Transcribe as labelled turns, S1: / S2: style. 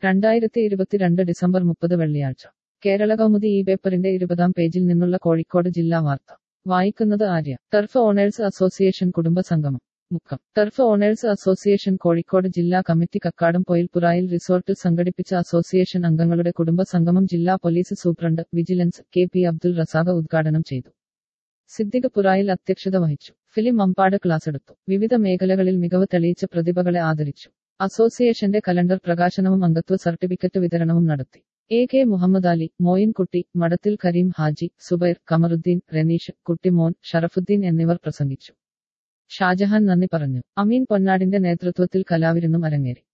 S1: രണ്ടായിരത്തി ഇരുപത്തിരണ്ട് ഡിസംബർ മുപ്പത് വെള്ളിയാഴ്ച കേരള കൗമുദി ഈ പേപ്പറിന്റെ ഇരുപതാം പേജിൽ നിന്നുള്ള കോഴിക്കോട് ജില്ലാ വാർത്ത വായിക്കുന്നത് ആര്യ ടർഫ് ഓണേഴ്സ് അസോസിയേഷൻ കുടുംബ സംഗമം Mukkam turf owners association Kozhikode ജില്ലാ കമ്മിറ്റി കക്കാടം പൊയിൽപുറായിൽ റിസോർട്ടിൽ സംഘടിപ്പിച്ച അസോസിയേഷൻ അംഗങ്ങളുടെ കുടുംബ സംഗമം ജില്ലാ police superintendent vigilance K P Abdul Razak ഉദ്ഘാടനം ചെയ്തു സിദ്ദിഖ് പുറായിൽ അധ്യക്ഷത വഹിച്ചു ഫിലിം അമ്പാട് ക്ലാസ് എടുത്തു വിവിധ മേഖലകളിൽ മികവ് തെളിയിച്ച പ്രതിഭകളെ ആദരിച്ചു അസോസിയേഷന്റെ കലണ്ടർ പ്രകാശനവും അംഗത്വ സർട്ടിഫിക്കറ്റ് വിതരണവും നടത്തി എ കെ മുഹമ്മദ് അലി മോയിൻകുട്ടി മടത്തിൽ കരീം ഹാജി സുബൈർ കമറുദ്ദീൻ റനീഷ് കുട്ടിമോൻ ഷറഫുദ്ദീൻ എന്നിവർ പ്രസംഗിച്ചു ഷാജഹാൻ നന്ദി പറഞ്ഞു അമീൻ പൊന്നാടിന്റെ നേതൃത്വത്തിൽ കലാവിരുന്നും അരങ്ങേറി